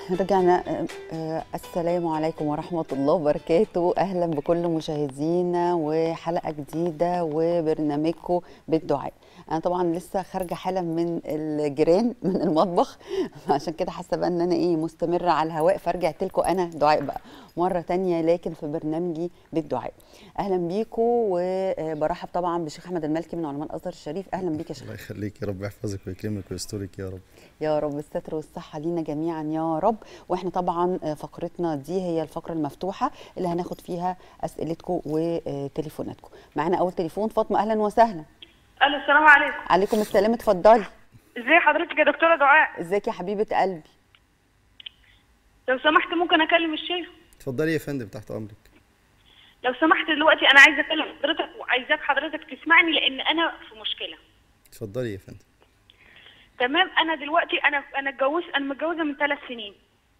رجعنا آه، آه، السلام عليكم ورحمة الله وبركاته أهلا بكل مشاهدينا وحلقة جديدة وبرنامجكم بالدعاء أنا طبعا لسه خارجة حالا من الجيران من المطبخ عشان كده حاسة بقى إن أنا إيه مستمرة على الهواء فرجعت لكم أنا دعاء بقى مرة تانية لكن في برنامجي بالدعاء أهلا بيكم وبرحب طبعا بشيخ أحمد المالكي من علماء الأزهر الشريف أهلا بيك يا شيخ الله يخليك يا رب يحفظك ويكرمك ويسترك يا رب يا رب الستر والصحة لينا جميعا يا رب واحنا طبعا فقرتنا دي هي الفقرة المفتوحة اللي هناخد فيها أسئلتكم وتليفوناتكم معانا أول تليفون فاطمة أهلا وسهلا الو السلام عليكم عليكم السلام اتفضلي ازي حضرتك يا دكتوره دعاء ازيك يا حبيبة قلبي لو سمحت ممكن اكلم الشيخ اتفضلي يا فندم تحت امرك لو سمحت دلوقتي انا عايزه اكلم حضرتك وعايزاك حضرتك تسمعني لان انا في مشكله اتفضلي يا فندم تمام انا دلوقتي انا انا اتجوزت انا متجوزه من ثلاث سنين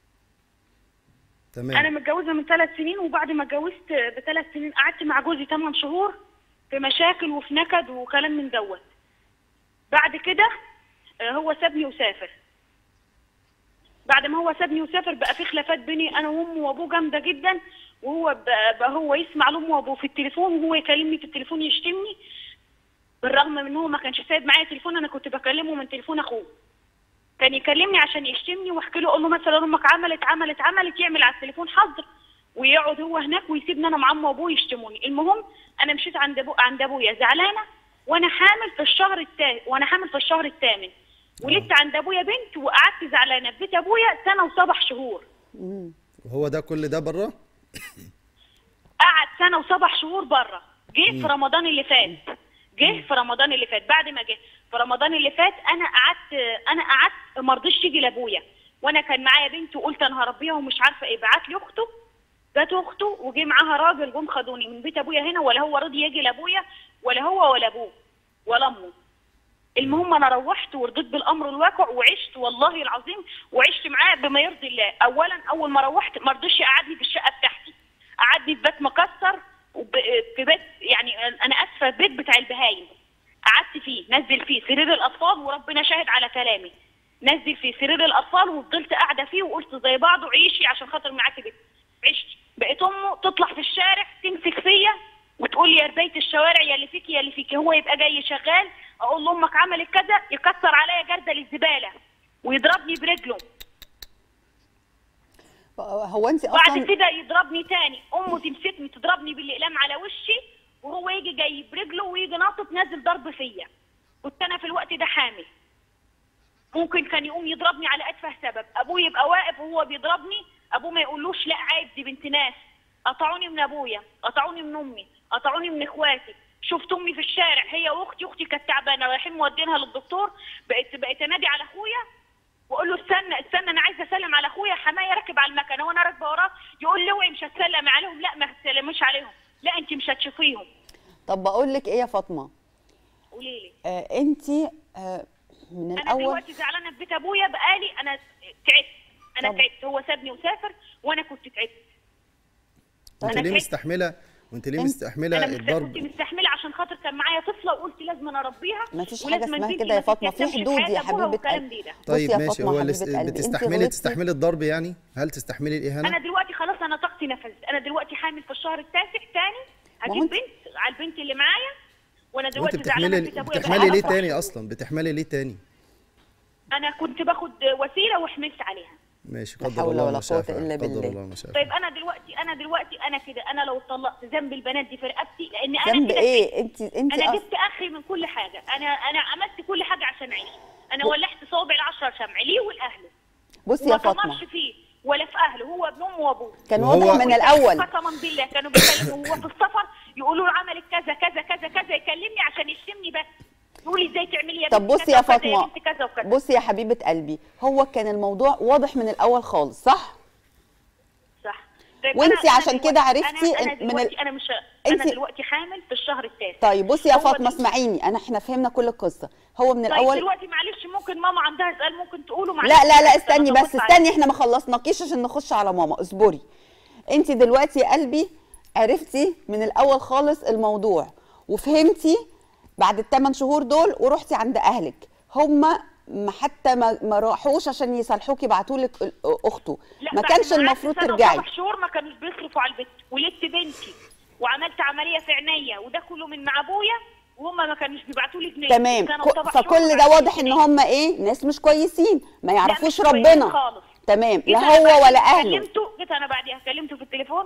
انا تمام متجوزه من ثلاث سنين وبعد ما اتجوزت بثلاث سنين قعدت مع جوزي 8 شهور في مشاكل وفي نكد وكلام من دوت بعد كده آه، هو سابني وسافر بعد ما هو سابني وسافر بقى في خلافات بيني انا وامه وابوه جامده جدا وهو بقى, بقى هو يسمع لامه وابوه في التليفون وهو يكلمني في التليفون يشتمني بالرغم من ان هو ما كانش سايب معايا تليفون انا كنت بكلمه من تليفون اخوه كان يكلمني عشان يشتمني واحكي له اقول له مثلا امك عملت عملت عملت يعمل على التليفون حظر ويقعد هو هناك ويسيبني انا مع امه وابوه يشتموني المهم انا مشيت عند ابو عند ابويا زعلانه وانا حامل في الشهر الثاني وانا حامل في الشهر الثامن ولدت عند ابويا بنت وقعدت زعلانه في بيت ابويا سنه وسبع شهور وهو ده كل ده بره قعد سنه وسبع شهور بره جه في رمضان اللي فات جه في رمضان اللي فات بعد ما جه في رمضان اللي فات انا قعدت انا قعدت ما رضيتش يجي لابويا وانا كان معايا بنت وقلت انا هربيها ومش عارفه ايه بعت لي اخته جت اخته وجه معاها راجل جم خدوني من بيت ابويا هنا ولا هو رضي يجي لابويا ولا هو ولا ابوه ولا امه المهم انا روحت ورضيت بالامر الواقع وعشت والله العظيم وعشت معاه بما يرضي الله اولا اول ما روحت ما رضيش يقعدني في الشقه بتاعتي قعدني في بيت مكسر وب- في بيت يعني انا اسفه بيت بتاع البهايم قعدت فيه نزل فيه سرير الاطفال وربنا شاهد على كلامي نزل فيه سرير الاطفال وفضلت قاعده فيه وقلت زي بعض وعيشي عشان خاطر معاكي بيت عشت بقيت امه تطلع في الشارع تمسك فيا وتقول لي يا ربيت الشوارع يا اللي فيكي يا اللي فيكي هو يبقى جاي شغال اقول له امك عملت كذا يكسر عليا جردل الزباله ويضربني برجله هو انت بعد اصلا كده يضربني تاني امه تمسكني تضربني بالاقلام على وشي وهو يجي جاي برجله ويجي ناطط نازل ضرب فيا كنت انا في الوقت ده حامل ممكن كان يقوم يضربني على اتفه سبب ابوه يبقى واقف وهو بيضربني ابوه ما يقولوش لا عيب دي بنت ناس قطعوني من ابويا قطعوني من امي قطعوني من اخواتي شفت امي في الشارع هي واختي اختي كانت تعبانه رايحين مودينها للدكتور بقيت بقيت انادي على اخويا واقول له استنى استنى انا عايزه اسلم على اخويا حمايه راكب على المكنه وانا راكبه وراه يقول لي اوعي مش هتسلم عليهم لا ما هتسلميش عليهم لا انت مش هتشوفيهم طب بقول لك ايه يا فاطمة قولي لي آه انت آه من انا الاول دلوقتي زعلانه في بيت ابويا بقالي انا تعبت انا طب. تعبت هو سابني وسافر وانا كنت تعبت وانت أنا ليه تعبت. مستحمله وانت ليه أنت- مستحمله انا مست- كنت الضرب مستحمله عشان خاطر كان معايا طفله وقلت لازم أنا اربيها ما فيش حاجة ولازم اسمها بنتي كده يا ما فاطمة، في تتيتمش حدود حياة يا أبوها حبيبة وكلام قلبي. دي ده. بصي طيب يا ماشي فاطمة هو حبيبة الاس- قلبي، أنت بتستحملي غلطتي. تستحملي الضرب يعني هل تستحملي انا الاهانه دلوقتي خلاص انا طاقتي نفذت انا دلوقتي حامل في الشهر التاسع تاني ما هو هجيب أنت- بنت على البنت اللي معايا وانا وانت دلوقتي زعلانه في بتحملي بيت ابويا بتحملي بقالي ليه أربع تاني شهور. اصلا بتحملي ليه تاني انا كنت باخد وسيله وحملت عليها ماشي لا قدر حول الله ولا ما شاء قوة فعل إلا قدر بالله. الله ما شاء طيب فعل انا دلوقتي انا دلوقتي انا كده انا لو اتطلقت ذنب البنات دي في رقبتي لان انا ذنب كده ايه انت انت انا أص... جبت اخري من كل حاجه انا انا عملت كل حاجه عشان اعيش انا ولحت صوابع العشره شمع ليه ولاهله بصي وما يا فاطمة طمرش فيه ولا في اهله هو ابن امه وابوه كان وهو- واضح من الاول قسما بالله كانوا بيكلموا وهو في السفر يقولوا له عملت كذا كذا كذا كذا يكلمني عشان يشتمني بس يقول لي ازاي تعملي يا طب بنت بصي كذا يا وكذا، فاطمة بنت كذا وكذا بصي يا حبيبة قلبي هو كان الموضوع واضح من الاول خالص صح صح طيب وانتي أنا- أنا عشان دلوقتي- كده عرفتي أنا- إن- انا من دلوقتي ال- انا مش انا انتي- دلوقتي حامل في الشهر التاسع طيب بصي يا هو فاطمة دل- اسمعيني انا احنا فهمنا كل القصة هو من طيب الاول دلوقتي معلش ممكن ماما عندها سؤال ممكن تقوله معلش لا لا لا أنا استني طولت بس عليك. استني احنا ما خلصناكيش عشان نخش على ماما اصبري انت دلوقتي يا قلبي عرفتي من الاول خالص الموضوع وفهمتي بعد الثمان شهور دول ورحتي عند اهلك هم ما حتى ما, ما راحوش عشان يصالحوك يبعتوا لك ال- اخته لا ما بعد كانش قعدت المفروض سنة ترجعي وسبع شهور ما كانوش بيصرفوا على البيت ولدت بنتي وعملت عمليه في عينيا وده كله من مع ابويا وهم ما كانوش بيبعتوا لي جنيه تمام سنة ك- وسبع شهور فكل ما ده بعتوليش واضح ان جنيه. هم ايه ناس مش كويسين ما يعرفوش مش كويسين ربنا خالص. تمام جيت لا أنا هو بعديها ولا اهله كلمته جيت انا بعديها كلمته في التليفون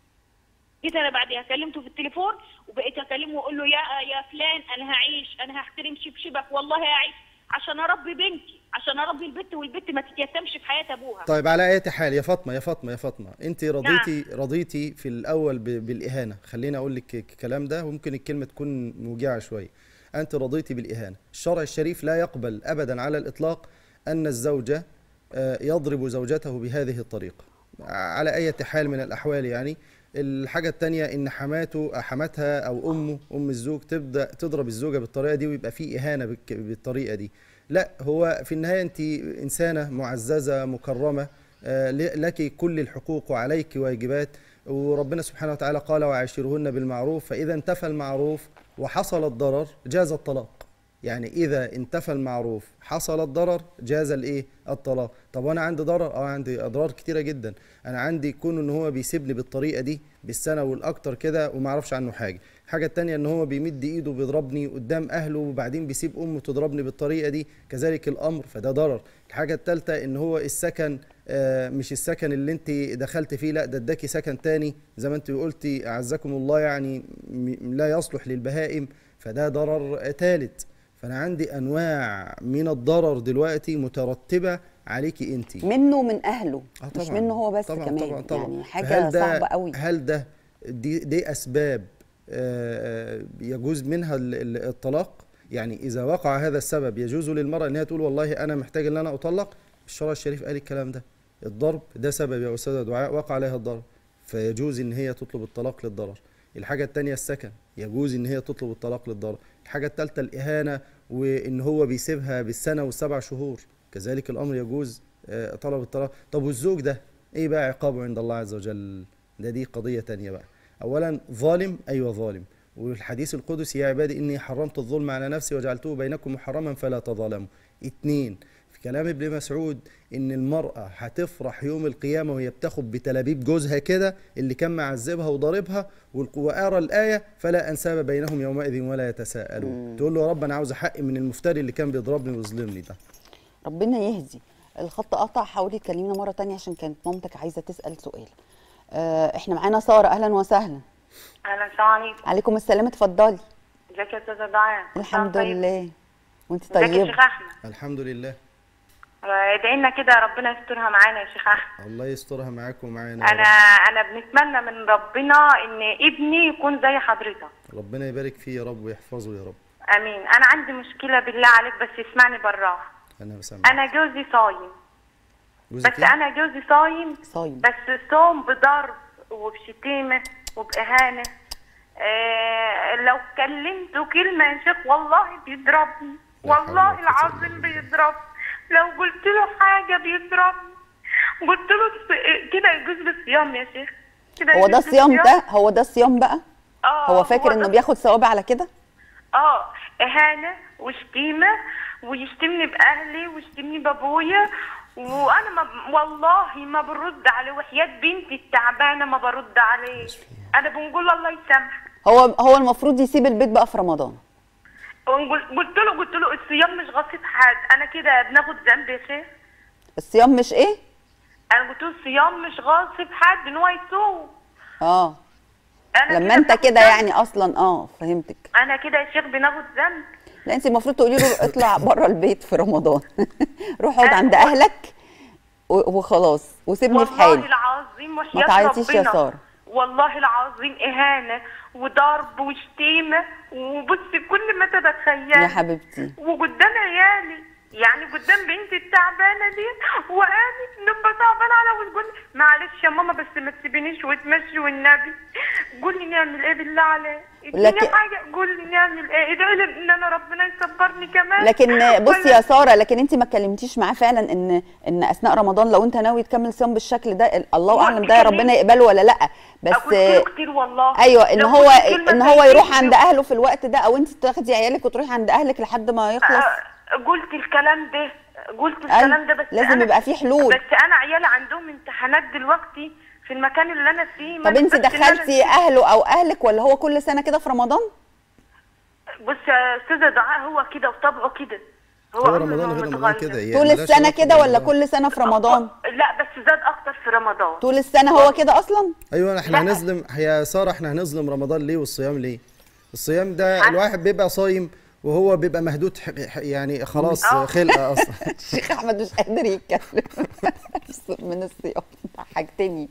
جيت انا بعديها كلمته في التليفون وبقيت اكلمه واقول له يا يا فلان انا هعيش انا هحترم شبشبك والله هعيش عشان اربي بنتي عشان اربي البنت والبنت ما تتيتمش في حياه ابوها طيب على اي حال يا فاطمه يا فاطمه يا فاطمه انت رضيتي رضيتي في الاول ب- بالاهانه خليني اقول لك الكلام ده وممكن الكلمه تكون موجعه شويه انت رضيتي بالاهانه الشرع الشريف لا يقبل ابدا على الاطلاق ان الزوجه آه، يضرب زوجته بهذه الطريقه على اي حال من الاحوال يعني الحاجة التانية إن حماته حماتها أو أمه أم الزوج تبدأ تضرب الزوجة بالطريقة دي ويبقى في إهانة بالك- بالطريقة دي لا هو في النهاية أنت إنسانة معززة مكرمة آه، ل- لك كل الحقوق وعليك واجبات وربنا سبحانه وتعالى قال وعاشرهن بالمعروف فإذا انتفى المعروف وحصل الضرر جاز الطلاق يعني اذا انتفى المعروف حصل الضرر جاز الايه الطلاق طب وانا عندي ضرر اه عندي اضرار كتيره جدا انا عندي كون ان هو بيسيبني بالطريقه دي بالسنه والاكتر كده وما اعرفش عنه حاجه الحاجه التانية ان هو بيمد ايده بيضربني قدام اهله وبعدين بيسيب امه تضربني بالطريقه دي كذلك الامر فده ضرر الحاجه الثالثه ان هو السكن آه، مش السكن اللي انت دخلت فيه لا ده اداكي سكن تاني زي ما انت قلتي اعزكم الله يعني م- لا يصلح للبهائم فده ضرر ثالث فانا عندي انواع من الضرر دلوقتي مترتبه عليكي انت منه ومن اهله آه مش طبعاً، منه هو بس طبعاً كمان طبعاً طبعاً. يعني حاجه فهل ده صعبه قوي هل ده دي, دي اسباب آه، آه، يجوز منها ال- ال- الطلاق يعني اذا وقع هذا السبب يجوز للمراه ان هي تقول والله انا محتاج ان انا اطلق الشرع الشريف قال الكلام ده الضرب ده سبب يا استاذه دعاء وقع عليها الضرر فيجوز ان هي تطلب الطلاق للضرر الحاجه الثانيه السكن يجوز ان هي تطلب الطلاق للضرر الحاجه الثالثه الاهانه وان هو بيسيبها بالسنه والسبع شهور كذلك الامر يجوز آه، طلب الطلاق طب والزوج ده ايه بقى عقابه عند الله عز وجل ده دي قضيه تانية بقى اولا ظالم ايوه ظالم والحديث القدسي يا عبادي اني حرمت الظلم على نفسي وجعلته بينكم محرما فلا تظالموا اتنين في كلام ابن مسعود ان المراه هتفرح يوم القيامه وهي بتاخد بتلابيب جوزها كده اللي كان معذبها وضاربها والق- وقرا الايه فلا انساب بينهم يومئذ ولا يتساءلون تقول له يا رب انا عاوز حقي من المفتري اللي كان بيضربني ويظلمني ده ربنا يهدي الخط قطع حاولي تكلمينا مره تانية عشان كانت مامتك عايزه تسال سؤال آه احنا معانا ساره اهلا وسهلا اهلا السلام عليكم عليكم السلام اتفضلي ازيك يا استاذه دعاء الحمد لله وانت ازيك يا طيبه شيخ احمد الحمد لله آه، ادعي لنا كده ربنا يسترها معانا يا شيخ احمد الله يسترها معاكم ومعانا يا انا انا بنتمنى من ربنا ان ابني يكون زي حضرتك رب. ربنا يبارك فيه يا رب ويحفظه يا رب امين انا عندي مشكله بالله عليك بس اسمعني بالراحه انا بسامح انا جوزي صايم جوزك بس إيه؟ انا جوزي صايم صايم بس صوم بضرب وبشتيمه وباهانه آه لو كلمته كلمه يا شيخ والله بيضربني لا حول ولا والله قوة العظيم إلا بالله. بيضربني لو قلت له حاجه بيضربني قلت له الص- كده يجوز بالصيام يا شيخ كده هو ده يجوز الصيام بالصيام؟ ده هو ده الصيام بقى اه هو فاكر انه ده- بياخد ثواب على كده اه اهانه وشتيمه ويشتمني باهلي ويشتمني بابويا وانا ما والله ما برد عليه وحياه بنتي التعبانه ما برد عليه انا بنقول الله يسامحك هو هو المفروض يسيب البيت بقى في رمضان ونقول- قلت له قلت له الصيام مش غصب حد انا كده بناخد ذنب يا شيخ الصيام مش ايه انا قلت له الصيام مش غاصب حد ان هو يصوم اه انا لما انت بناخد كده ذنب. يعني اصلا اه فهمتك انا كده يا شيخ بناخد ذنب لا انت المفروض تقولي له اطلع بره البيت في رمضان روح اقعد آه، عند و- اهلك و- وخلاص وسيبني في والله حالي العظيم ما وحياة تعيطيش يا ربنا. سارة. والله العظيم إهانة وضرب وشتيمة وبص كل ما تتخيل يا حبيبتي وقدام عيالي يعني قدام بنتي التعبانة دي وأنا نبقى تعبانة على وتقول معلش يا ماما بس ما تسيبينيش وتمشي والنبي قولي نعمل ايه بالله عليك اديني لكن- حاجة قولي نعمل ايه ادعي لي ان انا ربنا يصبرني كمان لكن بصي ولا- يا ساره لكن انت ما اتكلمتيش معاه فعلا ان ان اثناء رمضان لو انت ناوي تكمل صيام بالشكل ده ال- الله هو اعلم ده ربنا يقبله ولا لا بس قلت له كتير والله ايوه ان لو هو قلت كلمة ان زي هو دي يروح عند بيبقى- اهله في الوقت ده او انت تاخدي عيالك وتروحي عند اهلك لحد ما يخلص آه، قلت الكلام ده قلت أيوة، الكلام ده بس لازم أنا يبقى فيه حلول. بس انا عيالي عندهم امتحانات دلوقتي في المكان اللي انا فيه ما طب انت ينفعش إن أنا دخلتي اهله او اهلك ولا هو كل سنه كده في رمضان بص يا استاذه دعاء هو كده وطبعه كده هو عمره رمضان ما غير رمضان متغير. كده يعني طول ملهاش السنه علاقة كده ولا برمضان. كل سنه في رمضان لا بس زاد اكتر في رمضان طول السنه هو كده اصلا ايوه احنا لا. هنظلم يا ساره احنا هنظلم رمضان ليه والصيام ليه الصيام ده الواحد بيبقى صايم وهو بيبقى مهدود ح- ح- يعني خلاص آه. خلقه اصلا الشيخ احمد مش قادر يتكلم من الصيام ضحكتني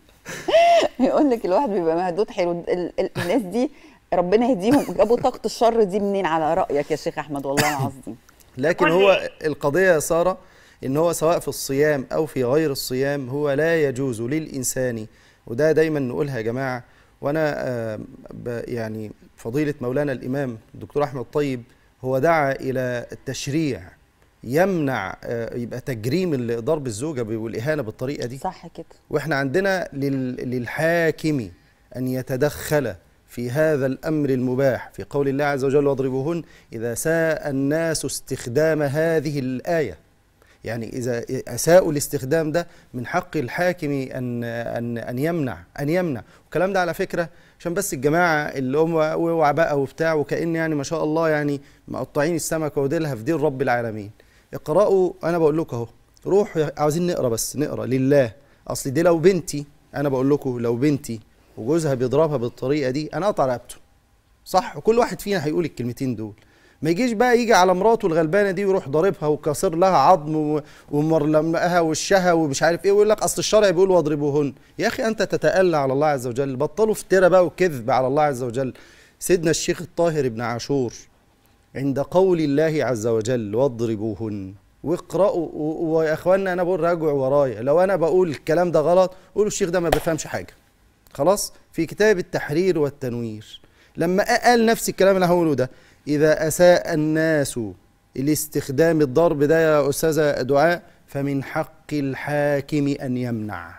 يقول لك الواحد بيبقى مهدود حلو ال- ال- الناس دي ربنا يهديهم جابوا طاقه الشر دي منين على رايك يا شيخ احمد والله العظيم لكن قول هو لي. القضية يا سارة إن هو سواء في الصيام أو في غير الصيام هو لا يجوز للإنسان وده دايما نقولها يا جماعة وأنا آه، ب- يعني فضيلة مولانا الإمام الدكتور أحمد طيب هو دعا إلى التشريع يمنع آه، يبقى تجريم ال- ضرب الزوجة ب- والإهانة بالطريقة دي صح كده واحنا عندنا لل- للحاكم ان يتدخل في هذا الامر المباح في قول الله عز وجل واضربوهن اذا ساء الناس استخدام هذه الايه يعني اذا اساءوا الاستخدام ده من حق الحاكم ان ان ان يمنع ان يمنع والكلام ده على فكره عشان بس الجماعه اللي هم اوعى بقى وبتاع وكان يعني ما شاء الله يعني مقطعين السمكه وديلها في دين رب العالمين اقرأوا انا بقول لكم اهو روحوا عاوزين نقرا بس نقرا لله اصل دي لو بنتي انا بقول لكم لو بنتي وجوزها بيضربها بالطريقه دي انا اقطع رقبته صح وكل واحد فينا هيقول الكلمتين دول ما يجيش بقى يجي على مراته الغلبانه دي ويروح ضاربها وكسر لها عظم و- ومرلمها وشها ومش عارف ايه ويقول لك اصل الشرع بيقول واضربوهن يا اخي انت تتألى على الله عز وجل بطلوا افترى بقى وكذب على الله عز وجل سيدنا الشيخ الطاهر بن عاشور عند قول الله عز وجل واضربوهن واقرأوا و- ويا اخوانا انا بقول راجعوا ورايا لو انا بقول الكلام ده غلط قولوا الشيخ ده ما بيفهمش حاجه خلاص في كتاب التحرير والتنوير لما قال نفس الكلام اللي هقوله ده اذا اساء الناس الاستخدام الضرب ده يا استاذه دعاء فمن حق الحاكم ان يمنع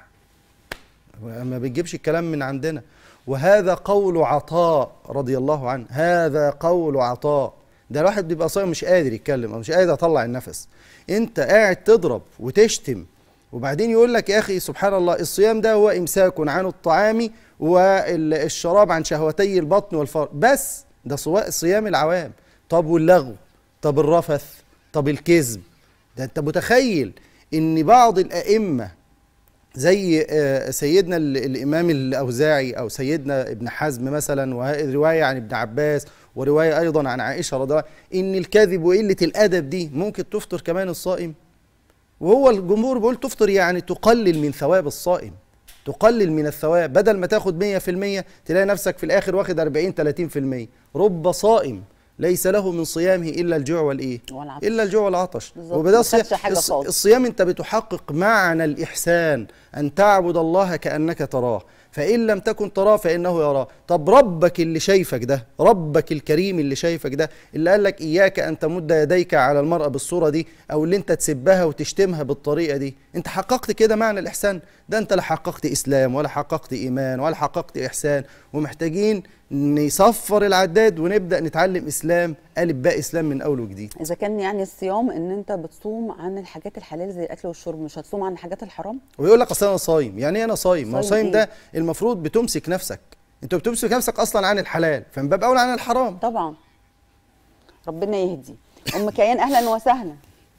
ما بتجيبش الكلام من عندنا وهذا قول عطاء رضي الله عنه هذا قول عطاء ده الواحد بيبقى صايم مش قادر يتكلم او مش قادر يطلع النفس انت قاعد تضرب وتشتم وبعدين يقول لك يا اخي سبحان الله الصيام ده هو امساك عن الطعام والشراب عن شهوتي البطن والفرج بس ده سواء صيام العوام طب واللغو طب الرفث طب الكذب ده انت متخيل ان بعض الائمه زي آه، سيدنا ال- الامام الاوزاعي او سيدنا ابن حزم مثلا وروايه عن ابن عباس وروايه ايضا عن عائشه رضي الله عنها ان الكذب وقله الادب دي ممكن تفطر كمان الصائم وهو الجمهور بيقول تفطر يعني تقلل من ثواب الصائم تقلل من الثواب بدل ما تاخد 100% تلاقي نفسك في الاخر واخد 40 30% رب صائم ليس له من صيامه الا الجوع والايه والعطش. الا الجوع والعطش بالظبط، وبدا ما صيام خدش حاجة الص- خالص. الصيام انت بتحقق معنى الاحسان ان تعبد الله كانك تراه فان لم تكن تراه فانه يراه طب ربك اللي شايفك ده ربك الكريم اللي شايفك ده اللي قال لك اياك ان تمد يديك على المراه بالصوره دي او اللي انت تسبها وتشتمها بالطريقه دي انت حققت كده معنى الاحسان ده انت لا حققت اسلام ولا حققت ايمان ولا حققت احسان ومحتاجين نصفر العداد ونبدا نتعلم اسلام الف باء اسلام من اول وجديد اذا كان يعني الصيام ان انت بتصوم عن الحاجات الحلال زي الاكل والشرب مش هتصوم عن الحاجات الحرام ويقول لك اصل انا صايم يعني ايه انا صايم ما هو صايم صايم إيه؟ ده المفروض بتمسك نفسك انت بتمسك نفسك اصلا عن الحلال فمن باب اولى عن الحرام طبعا ربنا يهدي ام كيان اهلا وسهلا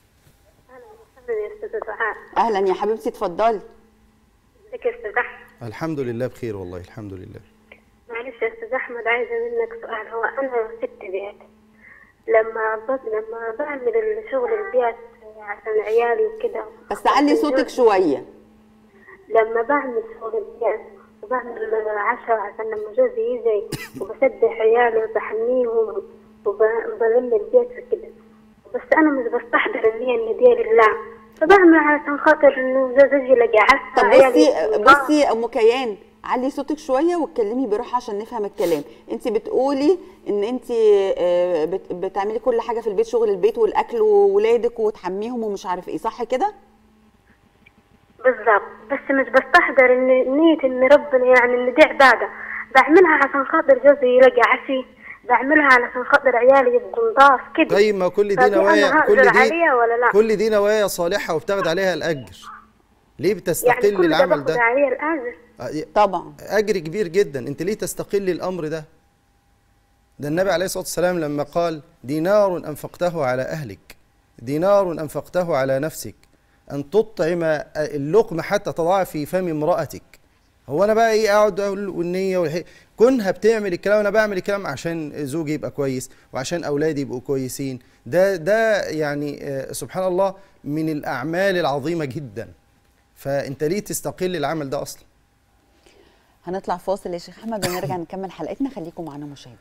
يا استاذ دعاء اهلا يا حبيبتي اتفضلي ازيك يا استاذ احمد الحمد لله بخير والله الحمد لله معلش يا استاذ احمد عايزه منك سؤال هو انا ست بيت لما بط... لما بعمل الشغل البيت عشان عيالي وكده بس علي صوتك شويه لما بعمل شغل البيت وبعمل عشاء عشان لما جوزي يجي وبسبح عيالي وبحميهم وب- وبلم البيت وكده بس انا مش بستحضر النية ان دي لله فبعمل عشان خاطر انه جوزي يلاقي عسى طب عيالي بصي بصي يا ام كيان علي صوتك شويه واتكلمي براحه عشان نفهم الكلام انت بتقولي ان انت آه، بت- بتعملي كل حاجه في البيت شغل البيت والاكل وولادك وتحميهم ومش عارف ايه صح كده بالظبط بس مش بستحضر ان نية ان ربنا يعني ان دي عبادة بعملها عشان خاطر جوزي يلاقي عشي بعملها علشان خاطر عيالي يبقوا نضاف كده طيب ما كل دي فدي أنا نوايا هقدر كل دي عليها ولا لا؟ كل دي نوايا صالحه وبتاخد عليها الاجر ليه يعني بتستقل كل ده العمل باخد ده عليه الأجر آه، طبعا اجر كبير جدا انت ليه تستقل الامر ده ده النبي عليه الصلاه والسلام لما قال دينار انفقته على اهلك دينار انفقته على نفسك ان تطعم اللقمه حتى تضعها في فم امراتك هو انا بقى ايه اقعد اقول والنيه والحي... كونها بتعمل الكلام انا بعمل الكلام عشان زوجي يبقى كويس وعشان اولادي يبقوا كويسين ده ده يعني آه، سبحان الله من الاعمال العظيمه جدا فانت ليه تستقل العمل ده اصلا هنطلع فاصل يا شيخ احمد ونرجع نكمل حلقتنا خليكم معانا مشاهدين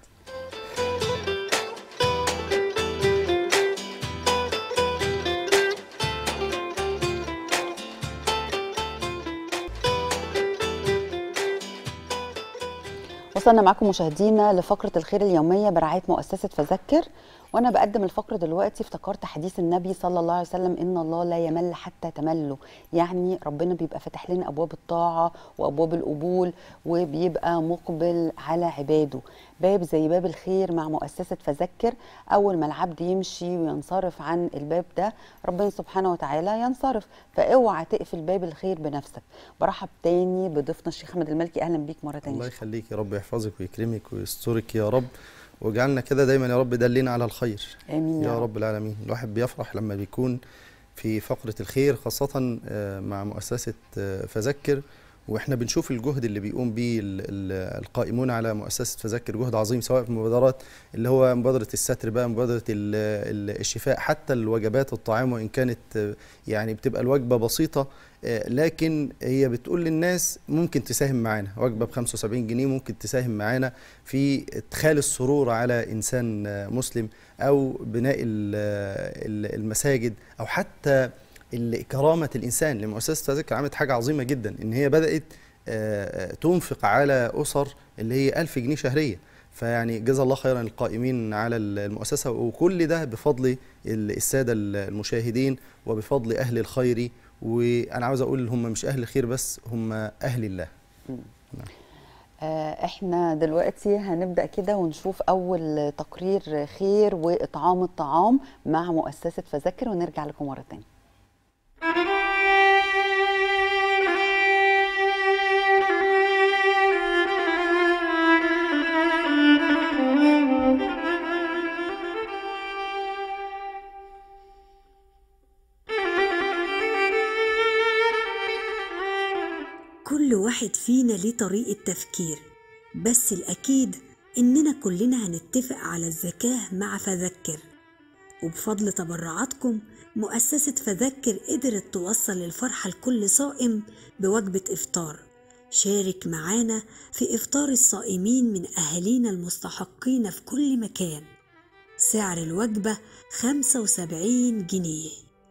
وصلنا معكم مشاهدينا لفقرة الخير اليومية برعاية مؤسسة فذكر وأنا بقدم الفقرة دلوقتي افتكرت حديث النبي صلى الله عليه وسلم إن الله لا يمل حتى تملوا يعني ربنا بيبقى فاتح لنا أبواب الطاعة وأبواب القبول وبيبقى مقبل على عباده باب زي باب الخير مع مؤسسة فذكر أول ما العبد يمشي وينصرف عن الباب ده ربنا سبحانه وتعالى ينصرف فاوعى تقفل باب الخير بنفسك برحب تاني بضيفنا الشيخ أحمد الملكي أهلا بيك مرة تانية الله شيخ. يخليك يا رب يحفظك ويكرمك ويسترك يا رب واجعلنا كده دايما يا رب دلنا على الخير آمين يا رب العالمين الواحد بيفرح لما بيكون في فقرة الخير خاصة آه، مع مؤسسة آه، فذكر واحنا بنشوف الجهد اللي بيقوم به ال- ال- القائمون على مؤسسة فذكر جهد عظيم سواء في مبادرات اللي هو مبادرة الستر بقى مبادرة ال- ال- الشفاء حتى الوجبات الطعام وإن كانت آه، يعني بتبقى الوجبة بسيطة آه، لكن هي بتقول للناس ممكن تساهم معانا وجبة ب 75 جنيه ممكن تساهم معانا في ادخال السرور على إنسان آه، مسلم او بناء ال- ال- المساجد او حتى ال- كرامه الانسان لمؤسسه تذكر عملت حاجه عظيمه جدا ان هي بدات آه، آه، تنفق على اسر اللي هي 1000 جنيه شهريه فيعني جزا الله خيرا القائمين على ال- المؤسسه وكل ده بفضل ال- الساده ال- المشاهدين وبفضل اهل الخير وانا عاوز اقول هم مش اهل الخير بس هم اهل الله آه، احنا دلوقتي هنبدأ كده ونشوف أول تقرير خير وإطعام الطعام مع مؤسسة فذكر ونرجع لكم مرة تانية كل واحد فينا ليه طريقة تفكير بس الأكيد إننا كلنا هنتفق على الزكاة مع فذكر وبفضل تبرعاتكم مؤسسة فذكر قدرت توصل الفرحة لكل صائم بوجبة إفطار شارك معانا في إفطار الصائمين من أهالينا المستحقين في كل مكان سعر الوجبة 75 جنيه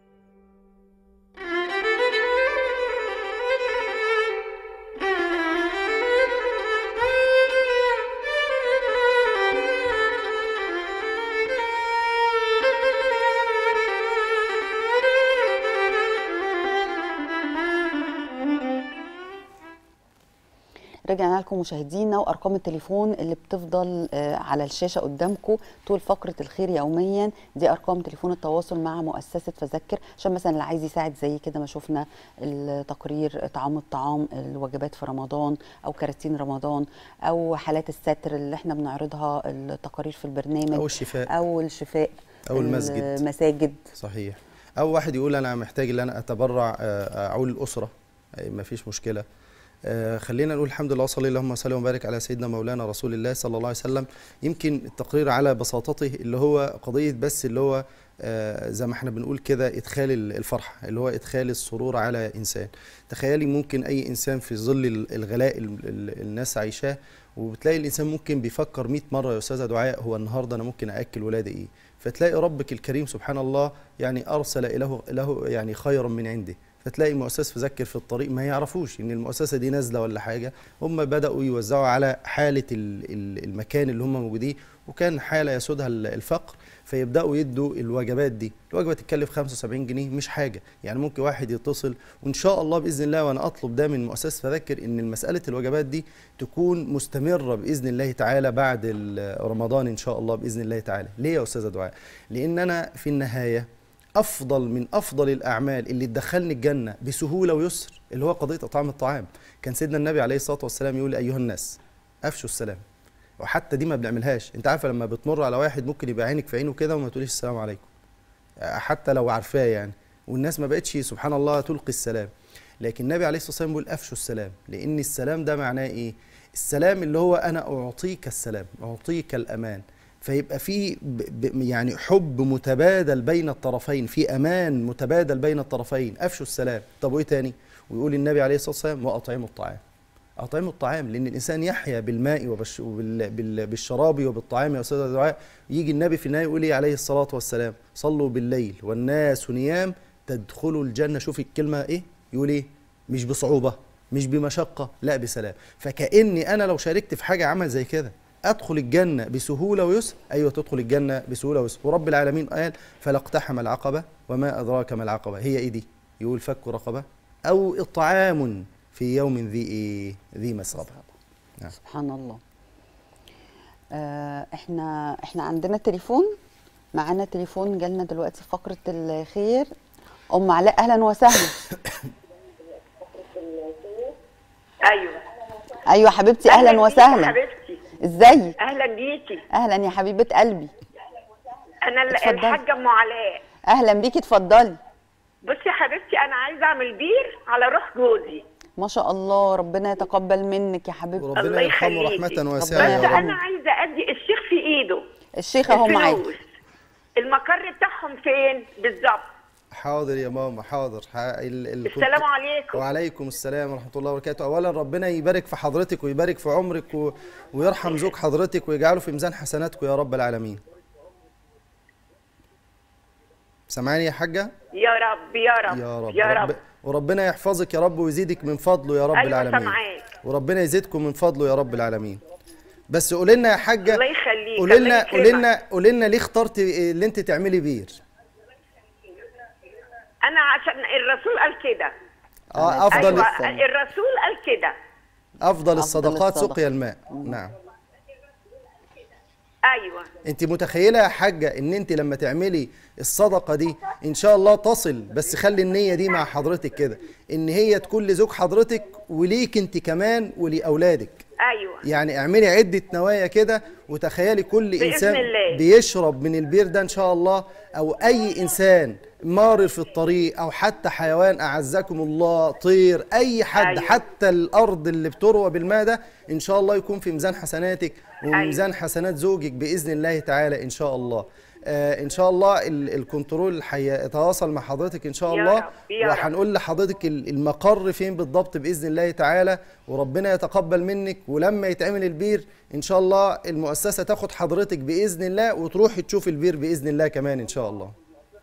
رجعنا لكم مشاهدينا وارقام التليفون اللي بتفضل آه، على الشاشه قدامكم طول فقره الخير يوميا دي ارقام تليفون التواصل مع مؤسسه فذكر عشان مثلا اللي عايز يساعد زي كده ما شفنا التقرير طعام الطعام الوجبات في رمضان او كراتين رمضان او حالات الستر اللي احنا بنعرضها التقارير في البرنامج او الشفاء او الشفاء أو المسجد. المساجد صحيح او واحد يقول انا محتاج ان انا اتبرع آه، اعول الاسره ما فيش مشكله آه، خلينا نقول الحمد لله صلى اللهم وسلم وبارك على سيدنا مولانا رسول الله صلى الله عليه وسلم يمكن التقرير على بساطته اللي هو قضيه بس اللي هو آه، زي ما احنا بنقول كده ادخال ال- الفرحه اللي هو ادخال السرور على انسان تخيلي ممكن اي انسان في ظل ال- الغلاء ال- ال- الناس عايشاه وبتلاقي الانسان ممكن بيفكر 100 مره يا استاذه دعاء هو النهارده انا ممكن اكل ولادي ايه فتلاقي ربك الكريم سبحان الله يعني ارسل له له يعني خيرا من عنده فتلاقي مؤسسه فذكر في الطريق ما يعرفوش ان المؤسسه دي نازله ولا حاجه هم بداوا يوزعوا على حاله ال- ال- المكان اللي هم موجودين وكان حاله يسودها ال- الفقر فيبداوا يدوا الوجبات دي الوجبه تتكلف 75 جنيه مش حاجه يعني ممكن واحد يتصل وان شاء الله باذن الله وانا اطلب ده من مؤسسه فذكر ان مساله الوجبات دي تكون مستمره باذن الله تعالى بعد ال- رمضان ان شاء الله باذن الله تعالى ليه يا استاذه دعاء لان انا في النهايه افضل من افضل الاعمال اللي تدخلني الجنه بسهوله ويسر اللي هو قضيه اطعام الطعام كان سيدنا النبي عليه الصلاه والسلام يقول ايها الناس افشوا السلام وحتى دي ما بنعملهاش انت عارفه لما بتمر على واحد ممكن يبقى عينك في عينه كده وما تقوليش السلام عليكم حتى لو عارفاه يعني والناس ما بقتش سبحان الله تلقي السلام لكن النبي عليه الصلاه والسلام بيقول افشوا السلام لان السلام ده معناه ايه السلام اللي هو انا اعطيك السلام اعطيك الامان فيبقى في ب- ب- يعني حب متبادل بين الطرفين في امان متبادل بين الطرفين افشوا السلام طب وايه تاني ويقول النبي عليه الصلاه والسلام واطعموا الطعام اطعموا الطعام لان الانسان يحيا بالماء وبالش- وبال- بال- بالشراب وبالطعام يا استاذ دعاء يجي النبي في النهايه يقول ايه عليه الصلاه والسلام صلوا بالليل والناس نيام تدخلوا الجنه شوف الكلمه ايه يقول ايه مش بصعوبه مش بمشقه لا بسلام فكاني انا لو شاركت في حاجه عمل زي كده ادخل الجنه بسهوله ويسر ايوه تدخل الجنه بسهوله ويسر ورب العالمين قال فلا اقتحم العقبه وما ادراك ما العقبه هي ايه دي يقول فك رقبه او اطعام في يوم ذي ايه ذي مسغبه نعم. سبحان الله آه احنا احنا عندنا تليفون معانا تليفون جالنا دلوقتي في فقره الخير ام علاء اهلا وسهلا ايوه ايوه حبيبتي اهلا بيكي وسهلا حبيبتي ازيك اهلا بيكي اهلا يا حبيبه قلبي انا ال- اتفضلي. الحاجه ام علاء اهلا بيكي اتفضلي بصي يا حبيبتي انا عايزه اعمل بير على روح جوزي ما شاء الله ربنا يتقبل منك يا حبيبتي وربنا الله يرحمه يخليكي. رحمه واسعه ربنا يا بس رب انا عايزه ادي الشيخ في ايده الشيخ اهو معاك الفلوس. المقر بتاعهم فين بالظبط حاضر يا ماما حاضر ح... ال... ال... السلام عليكم وعليكم السلام ورحمة الله وبركاته أولا ربنا يبارك في حضرتك ويبارك في عمرك و... ويرحم زوج حضرتك ويجعله في ميزان حسناتكم يا رب العالمين سامعاني يا حاجة يا رب يا رب يا رب, يا رب وربنا يحفظك يا رب ويزيدك من فضله يا رب أيوة العالمين سامعاك. وربنا يزيدكم من فضله يا رب العالمين بس قولي لنا يا حاجة الله يخليك قولي الله لنا يكرمك. قولي لنا قولي لنا ليه اخترتي اللي انت تعملي بير انا عشان الرسول قال كده اه افضل ايوه الرسول قال كده افضل الصدقات الصدقة. سقيا الماء نعم ايوه انت متخيله يا حاجه ان انت لما تعملي الصدقه دي ان شاء الله تصل بس خلي النيه دي مع حضرتك كده ان هي تكون لزوج حضرتك وليك انت كمان ولاولادك ايوه يعني اعملي عده نوايا كده وتخيلي كل بإذن انسان الله. بيشرب من البير ده ان شاء الله او اي انسان مار في الطريق او حتى حيوان اعزكم الله طير اي حد أيوة. حتى الارض اللي بتروى بالماء ده ان شاء الله يكون في ميزان حسناتك وميزان حسنات زوجك باذن الله تعالى ان شاء الله آه ان شاء الله ال- الكنترول هيتواصل مع حضرتك ان شاء يا الله رب، يا رب. وهنقول لحضرتك ال- المقر فين بالضبط باذن الله تعالى وربنا يتقبل منك ولما يتعمل البير ان شاء الله المؤسسه تاخد حضرتك باذن الله وتروحي تشوفي البير باذن الله كمان ان شاء الله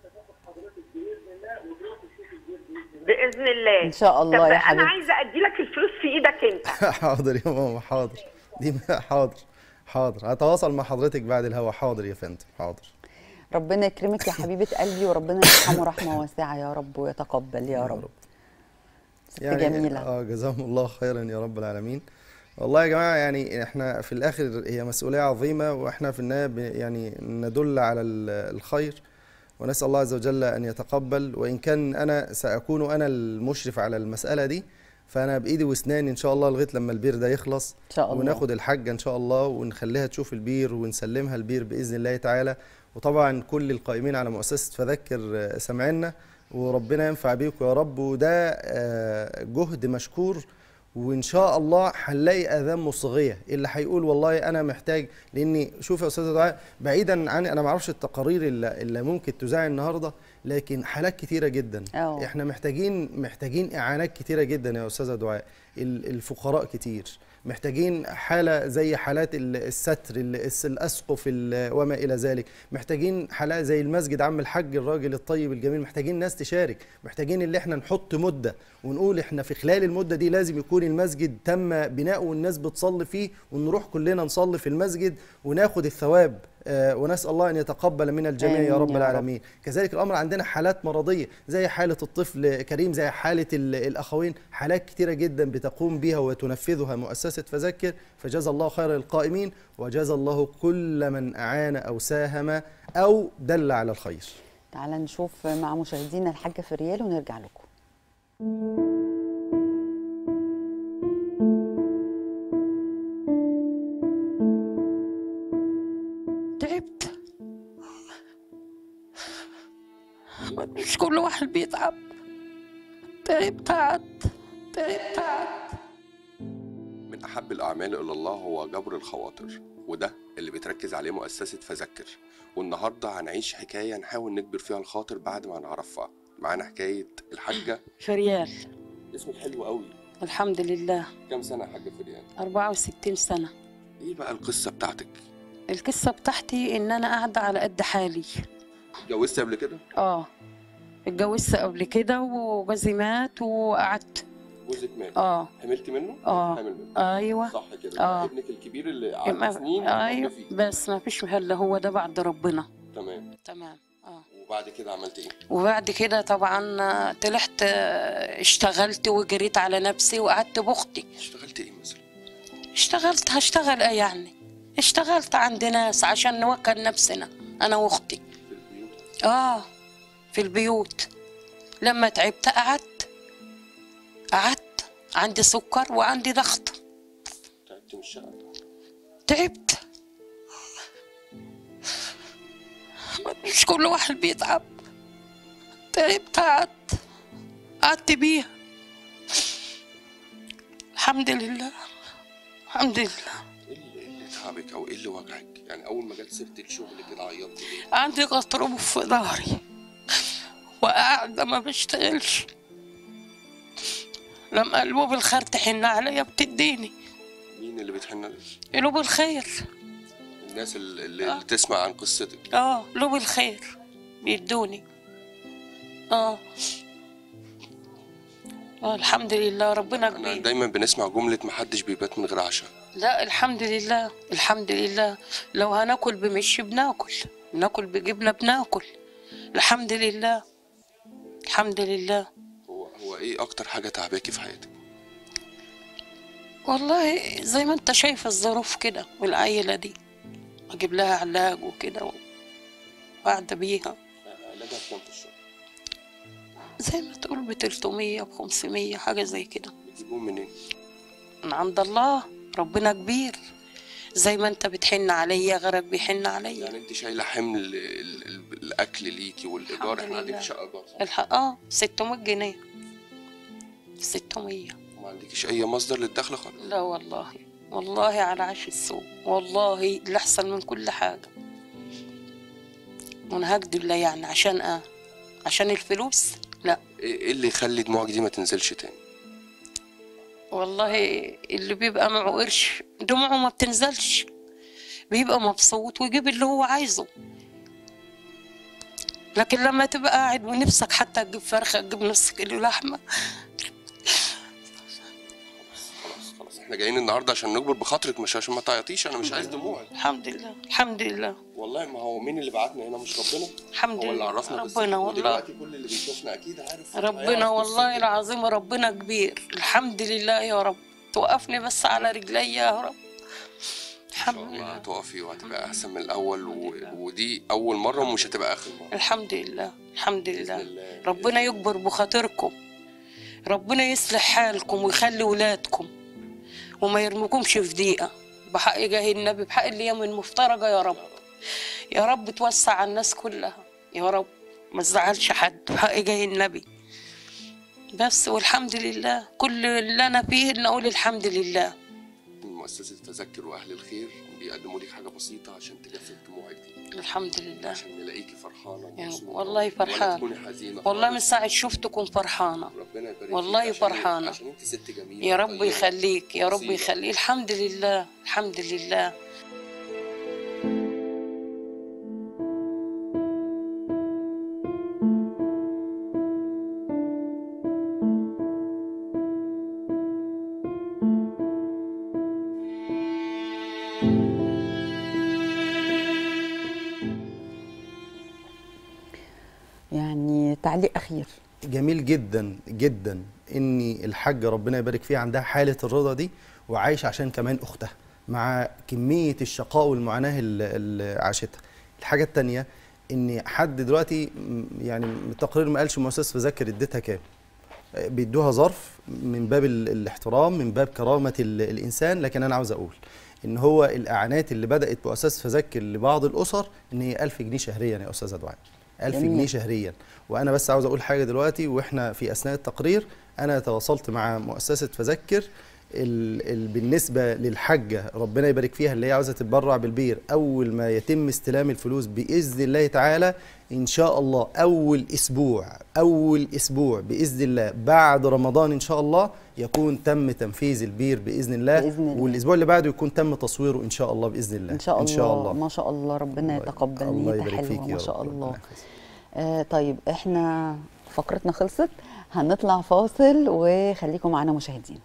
باذن الله إن شاء الله طب يا انا حبيبتي. عايزه ادي لك الفلوس في ايدك انت حاضر يا ماما حاضر دي حاضر حاضر هتواصل مع حضرتك بعد الهوا حاضر يا فندم حاضر ربنا يكرمك يا حبيبه قلبي وربنا يرحمه رحمه واسعه يا رب ويتقبل يا رب ست جميله اه جزاهم الله خيرا يا رب العالمين والله يا جماعه يعني احنا في الاخر هي مسؤوليه عظيمه واحنا في النهايه ب- يعني ندل على ال- الخير ونسال الله عز وجل ان يتقبل وان كان انا ساكون انا المشرف على المساله دي فانا بايدي واسناني ان شاء الله لغايه لما البير ده يخلص إن شاء الله. وناخد الحاجه ان شاء الله ونخليها تشوف البير ونسلمها البير باذن الله تعالى وطبعا كل القائمين على مؤسسه فذكر آه، سمعنا وربنا ينفع بيكم يا رب وده آه، جهد مشكور وان شاء الله هنلاقي اذان مصغيه اللي هيقول والله انا محتاج لاني شوف يا استاذ دعاء بعيدا عن انا ما اعرفش التقارير اللي, اللي ممكن تذاع النهارده لكن حالات كتيره جدا أوه. احنا محتاجين محتاجين اعانات كتيره جدا يا استاذه دعاء ال- الفقراء كتير محتاجين حاله زي حالات ال- الستر ال- الس- الاسقف ال- وما الى ذلك محتاجين حالات زي المسجد عم الحاج الراجل الطيب الجميل محتاجين ناس تشارك محتاجين اللي احنا نحط مده ونقول احنا في خلال المده دي لازم يكون المسجد تم بناؤه والناس بتصلي فيه ونروح كلنا نصلي في المسجد وناخد الثواب آه، ونسال الله ان يتقبل من الجميع آمين يا رب يا رب. العالمين كذلك الامر عندنا حالات مرضيه زي حاله الطفل كريم زي حاله ال- الاخوين حالات كتيره جدا بتقوم بها وتنفذها مؤسسه فذكر فجزا الله خير القائمين وجزا الله كل من اعان او ساهم او دل على الخير تعال نشوف مع مشاهدينا الحاجه في ريال ونرجع لكم تعبت مش كل واحد بيتعب تعبت قعدت تعبت قعدت من أحب الأعمال إلى الله هو جبر الخواطر وده اللي بتركز عليه مؤسسة فذكر والنهاردة هنعيش حكاية نحاول نجبر فيها الخاطر بعد ما نعرفها معانا حكاية الحاجة فريال اسمك حلو قوي الحمد لله كام سنة يا حاجة فريان 64 سنة إيه بقى القصة بتاعتك القصة بتاعتي إن أنا قاعدة على قد حالي اتجوزت قبل كده آه اتجوزت قبل كده وجوزي مات وقعدت جوزك مات آه حملت منه آه. حامل منه أيوه صح كده آه. ابنك الكبير اللي ما- قعد سنين أيوه فيه. بس ما فيش محل هو ده بعد ربنا تمام تمام اه وبعد كده عملت ايه وبعد كده طبعا آه، طلعت آه، اشتغلت وجريت على نفسي وقعدت باختي اشتغلت ايه مثلا اشتغلت هشتغل ايه يعني اشتغلت عند ناس عشان نوكل نفسنا انا واختي في البيوت اه في البيوت لما تعبت قعدت قعدت عندي سكر وعندي ضغط تعبت من الشقة تعبت مش كل واحد بيتعب تعبت قعدت قعدت بيها الحمد لله الحمد لله ايه اللي, إيه اللي تعبك او ايه اللي وجعك يعني اول ما جت سيره الشغل كده عيطت ليه عندي غضروف في ظهري وقاعدة ما بشتغلش لما قلوب الخير تحن عليا بتديني مين اللي بتحن لك قلوب الخير الناس اللي, اللي تسمع عن قصتك اه قلوب الخير بيدوني اه اه الحمد لله ربنا انا كبير دايما بنسمع جمله محدش بيبات من غير عشاء لا الحمد لله الحمد لله لو هناكل بمشي بناكل ناكل بجبنة بناكل الحمد لله الحمد لله هو هو ايه اكتر حاجه تعباكي في حياتك والله زي ما انت شايف الظروف كده والعيلة دي اجيب لها علاج وكده وقاعدة بيها علاجها بكام في الشهر زي ما تقول ب 300 ب 500 حاجة زي كده بتجيبوهم منين من عند الله ربنا كبير زي ما انت بتحن عليا غيرك بيحن عليا يعني انت شايله حمل ال- ال- ال- الاكل ليكي والايجار الحمد احنا قاعدين لله. في شقه ايجار صح؟ الحق اه 600 جنيه 600 وما عندكيش اي مصدر للدخل خالص لا والله والله على عش السوق والله اللي احسن من كل حاجة وانا هكدب لا يعني عشان اه عشان الفلوس لا ايه إيه اللي يخلي دموعك دي ما تنزلش تاني والله اللي بيبقى معه قرش دموعه ما بتنزلش بيبقى مبسوط ويجيب اللي هو عايزه لكن لما تبقى قاعد ونفسك حتى تجيب فرخة تجيب نص كيلو لحمة خلاص خلاص احنا جايين النهارده عشان نجبر بخاطرك مش عشان ما تعيطيش انا مش عايز دموعك الحمد لله الحمد لله والله ما هو مين اللي بعتنا هنا مش ربنا الحمد هو اللي لله عرفنا قصتك. ربنا والله ودلوقتي كل اللي بيشوفنا اكيد عارف ربنا هيعرف والله قصتك. العظيم ربنا كبير الحمد لله يا رب توقفني بس على رجلي يا رب ان شاء الحمد الله لله هتقفي وهتبقى احسن من الاول و... ودي اول مره ومش هتبقى اخر مره الحمد لله الحمد بإذن لله الله. ربنا يكبر بخاطركم ربنا يصلح حالكم ويخلي ولادكم وما يرمكمش في ضيقة بحق جاه النبي بحق الأيام المفترجة يا رب يا رب توسع على الناس كلها يا رب ما تزعلش حد بحق جاه النبي بس والحمد لله كل اللي أنا فيه إن أقول الحمد لله مؤسسه تذكر واهل الخير بيقدموا لك حاجه بسيطه عشان تجفف دموعك دي الحمد لله عشان نلاقيكي فرحانه يعني ومبسوطة والله ولا فرحانة. تكوني حزينه والله من خالص. ساعة شفتكم فرحانة ربنا يبارك والله فيك عشان- فرحانة. عشان انت ست جميله يا رب وطيبة. يخليك يا رب أصيلة. يخليك الحمد لله الحمد لله يعني تعليق اخير جميل جدا جدا ان الحاجه ربنا يبارك فيها عندها حاله الرضا دي وعايش عشان كمان اختها مع كميه الشقاء والمعاناه اللي- اللي عاشتها الحاجه الثانيه ان حد دلوقتي م- يعني التقرير ما قالش مؤسسه فذاكر اديتها كام آه، بيدوها ظرف من باب ال- الاحترام من باب كرامه ال- الانسان لكن انا عاوز اقول ان هو الاعانات اللي بدات مؤسسه فذاكر لبعض الاسر ان هي 1000 جنيه شهريا يا استاذه دعاء 1000 جميل. جنيه شهريا وانا بس عاوز اقول حاجه دلوقتي واحنا في اثناء التقرير انا تواصلت مع مؤسسه فذكر ال ال بالنسبه للحاجه ربنا يبارك فيها اللي هي عاوزه تتبرع بالبير اول ما يتم استلام الفلوس باذن الله تعالى ان شاء الله اول اسبوع اول اسبوع باذن الله بعد رمضان ان شاء الله يكون تم تنفيذ البير باذن الله, بإذن الله. والاسبوع اللي بعده يكون تم تصويره ان شاء الله باذن الله ان شاء الله, ان شاء الله ما شاء الله ربنا يتقبل الله نيتها يبارك فيك حلوه يا ما شاء رب، الله ربنا يحفظك. آه طيب احنا فقرتنا خلصت هنطلع فاصل وخليكم معانا مشاهدين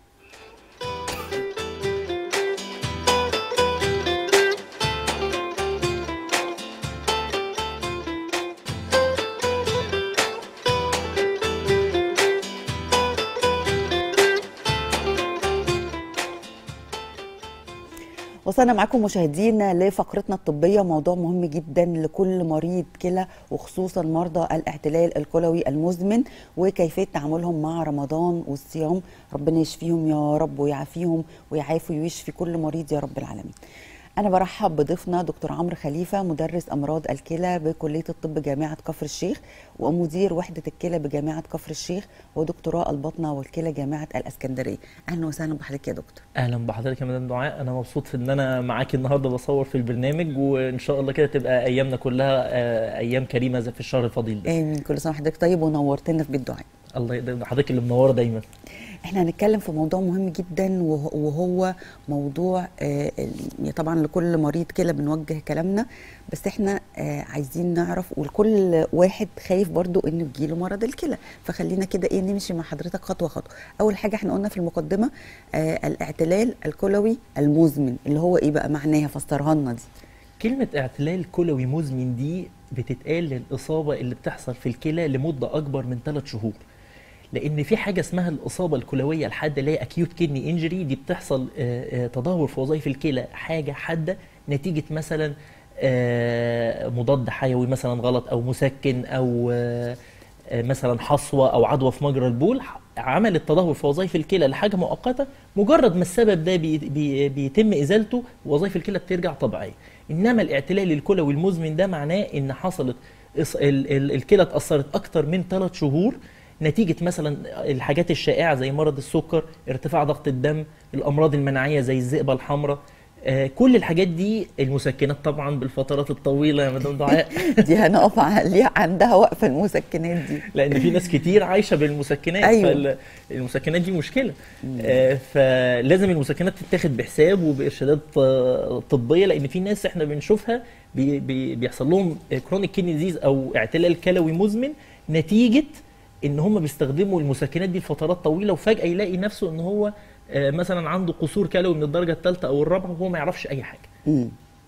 وصلنا معاكم مشاهدينا لفقرتنا الطبية موضوع مهم جدا لكل مريض كلى وخصوصا مرضى الاعتلال الكلوي المزمن وكيفية تعاملهم مع رمضان والصيام ربنا يشفيهم يا رب ويعافيهم ويعافي ويشفي كل مريض يا رب العالمين أنا برحب بضيفنا دكتور عمرو خليفة مدرس أمراض الكلى بكلية الطب جامعة كفر الشيخ ومدير وحدة الكلى بجامعة كفر الشيخ ودكتوراه البطنة والكلى جامعة الإسكندرية أهلا وسهلا بحضرتك يا دكتور اهلا بحضرتك يا مدام دعاء انا مبسوط في ان انا معاكي النهارده بصور في البرنامج وان شاء الله كده تبقى ايامنا كلها آه، ايام كريمه زي في الشهر الفضيل ده آمين كل سنة وحضرتك طيب ونورتنا في بيت دعاء الله يقدر حضرتك اللي منوره دايما احنا هنتكلم في موضوع مهم جدا وه- وهو موضوع آه، ال- طبعا لكل مريض كلى بنوجه كلامنا بس احنا آه، عايزين نعرف ولكل واحد خايف برضو انه يجيله مرض الكلى فخلينا كده ايه نمشي مع حضرتك خطوه خطوه اول حاجه احنا قلنا في المقدمه آه، الاعتلال الكلوي المزمن اللي هو ايه بقى معناها فسرها لنا دي كلمه اعتلال كلوي مزمن دي بتتقال للاصابه اللي بتحصل في الكلى لمده اكبر من 3 شهور لان في حاجه اسمها الاصابه الكلويه الحاده اللي هي اكيوت كدني انجري دي بتحصل آه، آه، تدهور في وظائف الكلى حاجه حاده نتيجه مثلا آه، مضاد حيوي مثلا غلط او مسكن او آه، آه، مثلا حصوه او عدوى في مجرى البول ح- عملت تدهور في وظائف الكلى لحاجه مؤقته مجرد ما السبب ده بي بي بيتم ازالته وظائف الكلى بترجع طبيعيه انما الاعتلال الكلوي المزمن ده معناه ان حصلت إص- ال- ال- الكلى اتاثرت اكتر من 3 شهور نتيجه مثلا الحاجات الشائعه زي مرض السكر ارتفاع ضغط الدم الامراض المناعيه زي الذئبه الحمراء آه، كل الحاجات دي المسكنات طبعا بالفترات الطويله يا مدام دعاء دي هنقف عليها عندها وقفه المسكنات دي لان في ناس كتير عايشه بالمسكنات أيوة. فالمسكنات دي مشكله آه، فلازم المسكنات تتاخد بحساب وبارشادات آه، طبيه لان في ناس احنا بنشوفها بي بي بيحصل لهم كرونيك كيدني ديزيز او اعتلال كلوي مزمن نتيجه ان هم بيستخدموا المسكنات دي لفترات طويله وفجاه يلاقي نفسه ان هو آه، مثلا عنده قصور كلوي من الدرجه الثالثه او الرابعه وهو ما يعرفش اي حاجه مم.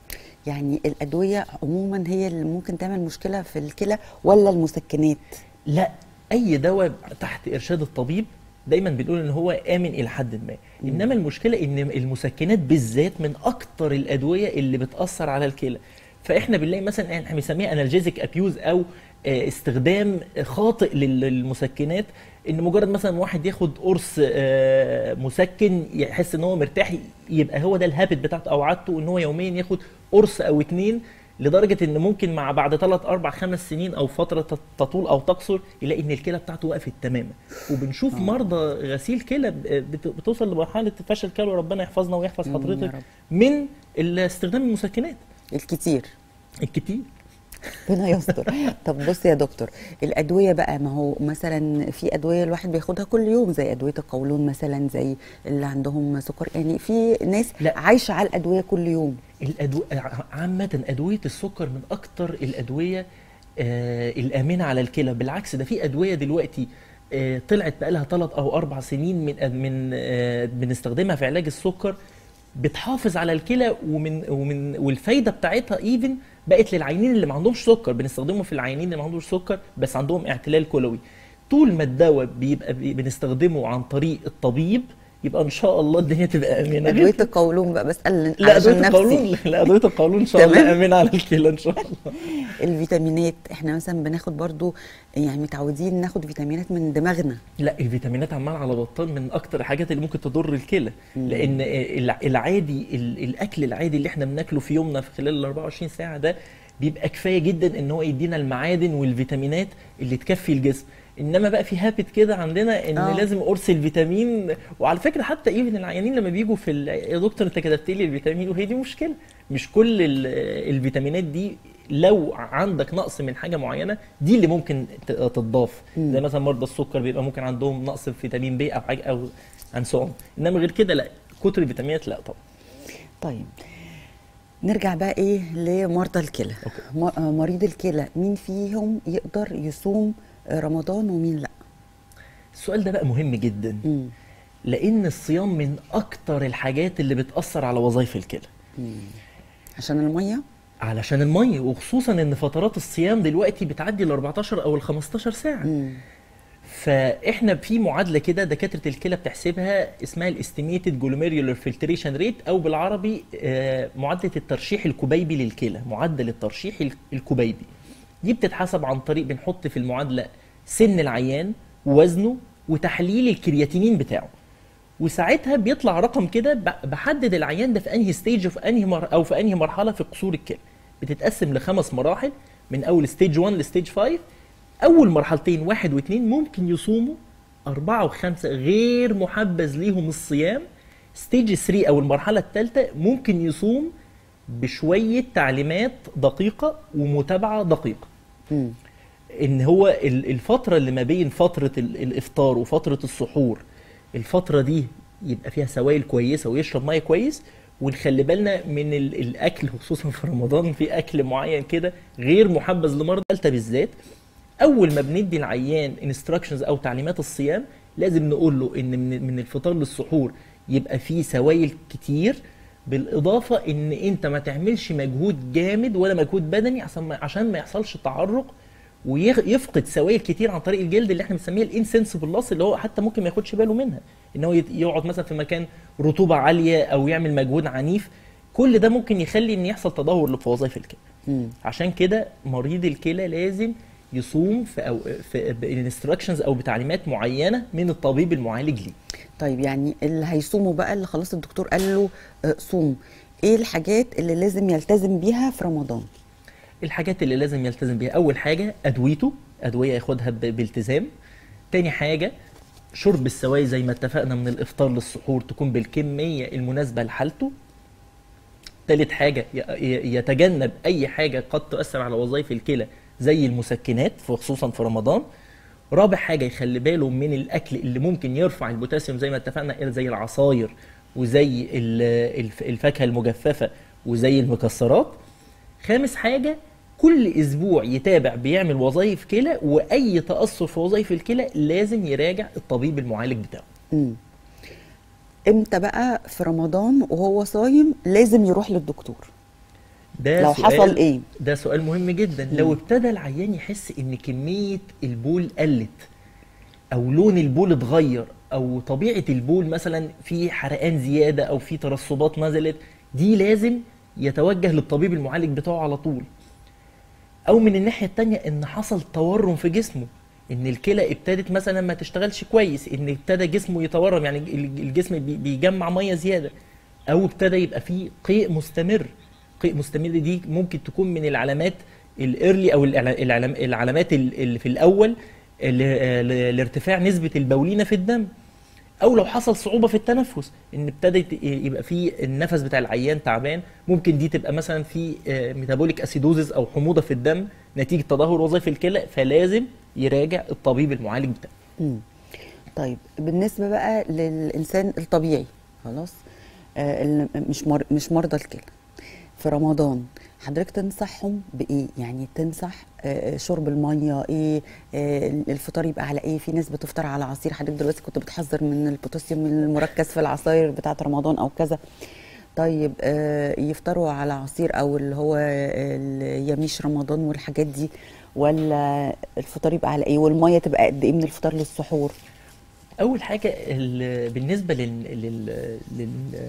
يعني الادويه عموما هي اللي ممكن تعمل مشكله في الكلى ولا المسكنات لا اي دواء تحت ارشاد الطبيب دايما بنقول ان هو امن الى حد ما انما المشكله ان المسكنات بالذات من اكتر الادويه اللي بتاثر على الكلى فاحنا بنلاقي مثلا احنا بنسميها انالجيزك ابيوز او آه، استخدام خاطئ لل- للمسكنات ان مجرد مثلا واحد ياخد قرص آه، مسكن يحس ان هو مرتاح يبقى هو ده الهابت بتاعته او عادته ان هو يوميا ياخد قرص او اتنين لدرجه ان ممكن مع بعد 3 4 5 سنين او فتره تط- تطول او تقصر يلاقي ان الكلى بتاعته وقفت تماما وبنشوف مرضى غسيل كلى ب- بت- بتوصل لمرحله فشل كلوي ربنا يحفظنا ويحفظ يا حضرتك رب. من استخدام المسكنات الكتير الكتير ربنا يستر طب بص يا دكتور الادويه بقى ما هو مثلا في ادويه الواحد بياخدها كل يوم زي ادويه القولون مثلا زي اللي عندهم سكر يعني في ناس لا. عايشه على الادويه كل يوم الأدو... عامة أدوية السكر من أكتر الأدوية آه الآمنة على الكلى بالعكس ده في أدوية دلوقتي آه طلعت بقالها ثلاث أو أربع سنين من من آه بنستخدمها في علاج السكر بتحافظ على الكلى ومن ومن والفايدة بتاعتها ايفن بقت للعيانين اللي ما عندهمش سكر بنستخدمه في العيانين اللي ما عندهمش سكر بس عندهم اعتلال كلوي طول ما الدواء بيبقى بي- بنستخدمه عن طريق الطبيب يبقى ان شاء الله الدنيا تبقى امنه ادويه القولون بقى بسال لا علشان ادويه القولون نفسي لا ادويه القولون ان شاء الله تمام. امنه على الكلى ان شاء الله الفيتامينات احنا مثلا بناخد برضو يعني متعودين ناخد فيتامينات من دماغنا لا الفيتامينات عمال على بطال من اكتر الحاجات اللي ممكن تضر الكلى لان الع- العادي ال- الاكل العادي اللي احنا بناكله في يومنا في خلال ال 24 ساعه ده بيبقى كفايه جدا ان هو يدينا المعادن والفيتامينات اللي تكفي الجسم انما بقى في هابت كده عندنا ان آه. أوه. لازم قرص الفيتامين وعلى فكره حتى ايفن العيانين لما بيجوا في ال- يا دكتور انت كتبت لي الفيتامين وهي دي مشكله مش كل ال- الفيتامينات دي لو عندك نقص من حاجه معينه دي اللي ممكن ت- تتضاف زي مثلا مرضى السكر بيبقى ممكن عندهم نقص في فيتامين بي او حاجه او عن سو انما غير كده لا كتر الفيتامينات لا طبعا طيب نرجع بقى ايه لمرضى الكلى م- آه، مريض الكلى مين فيهم يقدر يصوم آه، رمضان ومين لا السؤال ده بقى مهم جدا مم. لان الصيام من اكتر الحاجات اللي بتاثر على وظائف الكلى عشان الميه علشان الميه وخصوصا ان فترات الصيام دلوقتي بتعدي ال 14 او ال 15 ساعه مم. فاحنا في معادله كده دكاتره الكلى بتحسبها اسمها الاستيميتد جلوميريولار فلتريشن ريت او بالعربي آه، معادله الترشيح الكبيبي للكلى معدل الترشيح ال- الكبيبي دي بتتحسب عن طريق بنحط في المعادله سن العيان ووزنه وتحليل الكرياتينين بتاعه وساعتها بيطلع رقم كده ب- بحدد العيان ده في انهي ستيج وفي انهي مر... او في انهي مرحله في قصور الكلى بتتقسم لخمس مراحل من اول ستيج 1 لستيج 5 اول مرحلتين واحد واثنين ممكن يصوموا أربعة وخمسة غير محبذ ليهم الصيام ستيج 3 أو المرحلة الثالثة ممكن يصوم بشوية تعليمات دقيقة ومتابعة دقيقة مم. ان هو ال- الفتره اللي ما بين فتره ال- الافطار وفتره السحور الفتره دي يبقى فيها سوائل كويسه ويشرب ميه كويس ونخلي بالنا من ال- الاكل خصوصا في رمضان في اكل معين كده غير محبذ لمرضى الثالثه بالذات اول ما بندي العيان انستراكشنز او تعليمات الصيام لازم نقول له ان من من الفطار للسحور يبقى فيه سوائل كتير بالاضافه ان انت ما تعملش مجهود جامد ولا مجهود بدني عشان ما عشان ما يحصلش تعرق ويفقد سوائل كتير عن طريق الجلد اللي احنا بنسميها الانسنسبل لاس اللي هو حتى ممكن ما ياخدش باله منها ان هو يت- يقعد مثلا في مكان رطوبه عاليه او يعمل مجهود عنيف كل ده ممكن يخلي ان يحصل تدهور في وظائف الكلى مم. عشان كده مريض الكلى لازم يصوم في او في بانستراكشنز او بتعليمات معينه من الطبيب المعالج ليه طيب يعني اللي هيصوموا بقى اللي خلاص الدكتور قال له آه، صوم ايه الحاجات اللي لازم يلتزم بيها في رمضان الحاجات اللي لازم يلتزم بيها اول حاجه ادويته ادويه ياخدها ب- بالتزام تاني حاجه شرب السوائل زي ما اتفقنا من الافطار للسحور تكون بالكميه المناسبه لحالته تالت حاجه ي- ي- يتجنب اي حاجه قد تؤثر على وظائف الكلى زي المسكنات خصوصا في رمضان رابع حاجه يخلي باله من الاكل اللي ممكن يرفع البوتاسيوم زي ما اتفقنا زي العصاير وزي ال- الف- الفاكهه المجففه وزي المكسرات خامس حاجه كل اسبوع يتابع بيعمل وظائف كلى واي تاثر في وظائف الكلى لازم يراجع الطبيب المعالج بتاعه مم. امتى بقى في رمضان وهو صايم لازم يروح للدكتور ده لو سؤال حصل إيه؟ ده سؤال مهم جدا لو ابتدى العيان يحس ان كميه البول قلت او لون البول اتغير او طبيعه البول مثلا في حرقان زياده او في ترسبات نزلت دي لازم يتوجه للطبيب المعالج بتاعه على طول او من الناحيه التانية ان حصل تورم في جسمه ان الكلى ابتدت مثلا ما تشتغلش كويس ان ابتدى جسمه يتورم يعني ال- الجسم بي- بيجمع ميه زياده او ابتدى يبقى فيه قيء مستمر قيء مستمر دي ممكن تكون من العلامات الايرلي او العلا- العلام- العلامات ال- اللي في الاول اللي- ل- لارتفاع نسبه البولينه في الدم او لو حصل صعوبه في التنفس ان ابتدى يبقى في النفس بتاع العيان تعبان ممكن دي تبقى مثلا في ميتابوليك اسيدوزز او حموضه في الدم نتيجه تدهور وظائف الكلى فلازم يراجع الطبيب المعالج بتاعه مم. طيب بالنسبه بقى للانسان الطبيعي خلاص آه اللي مش مر... مش مرضى الكلى في رمضان حضرتك تنصحهم بايه يعني تنصح آه شرب الميه ايه آه الفطار يبقى على ايه في ناس بتفطر على عصير حضرتك دلوقتي كنت بتحذر من البوتاسيوم المركز في العصاير بتاعه رمضان او كذا طيب آه، يفطروا على عصير او اللي هو اليميش رمضان والحاجات دي ولا الفطار يبقى على ايه والميه تبقى قد ايه من الفطار للسحور اول حاجه ال- بالنسبه لل لل لل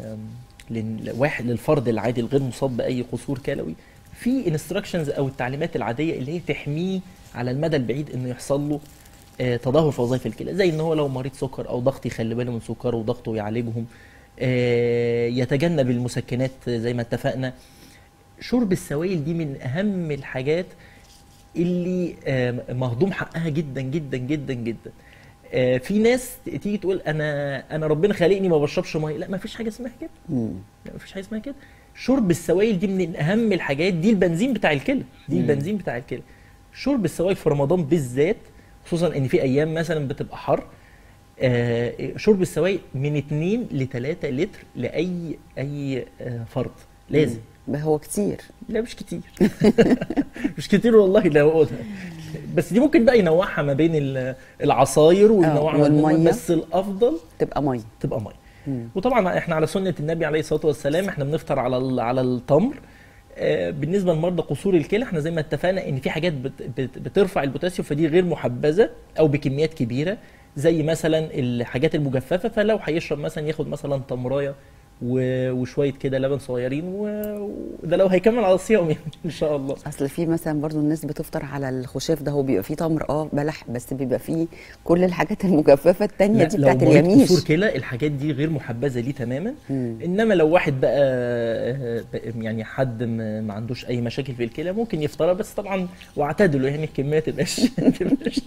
للواحد للفرد العادي الغير مصاب باي قصور كلوي في انستراكشنز او التعليمات العاديه اللي هي تحميه على المدى البعيد انه يحصل له آه، تدهور في وظائف الكلى زي ان هو لو مريض سكر او ضغط يخلي باله من سكره وضغطه ويعالجهم آه، يتجنب المسكنات زي ما اتفقنا شرب السوائل دي من اهم الحاجات اللي آه، مهضوم حقها جدا جدا جدا جدا آه، في ناس تيجي تقول انا انا ربنا خالقني ما بشربش ميه لا ما فيش حاجه اسمها كده لا ما فيش حاجه اسمها كده شرب السوائل دي من اهم الحاجات دي البنزين بتاع الكلى دي مم. البنزين بتاع الكلى شرب السوائل في رمضان بالذات خصوصا ان في ايام مثلا بتبقى حر آه، شرب السوائل من 2 ل 3 لتر لاي اي آه، فرد لازم مم. هو كتير لا مش كتير مش كتير والله لا هو بس دي ممكن بقى ينوعها ما بين ال- العصاير وينوعها ما بين- والمية. بس الافضل تبقى ميه تبقى ميه وطبعا احنا على سنه النبي عليه الصلاه والسلام احنا بنفطر على ال- على التمر آه، بالنسبه لمرضى قصور الكلى احنا زي ما اتفقنا ان في حاجات بت بت بترفع البوتاسيوم فدي غير محبذه او بكميات كبيره زي مثلا الحاجات المجففه فلو هيشرب مثلا ياخد مثلا تمرايه و- وشويه كده لبن صغيرين و- وده لو هيكمل على الصيام يعني ان شاء الله اصل في مثلا برضو الناس بتفطر على الخشاف ده هو بيبقى فيه تمر اه بلح بس بيبقى فيه كل الحاجات المجففه التانية لا، دي لو بتاعت مريض اليميش قصور كلى الحاجات دي غير محبذه ليه تماما مم. انما لو واحد بقى آه، بقى- يعني حد ما ما عندوش اي مشاكل في الكلى ممكن يفطرها بس طبعا واعتدلوا يعني الكميه تبقاش تبقاش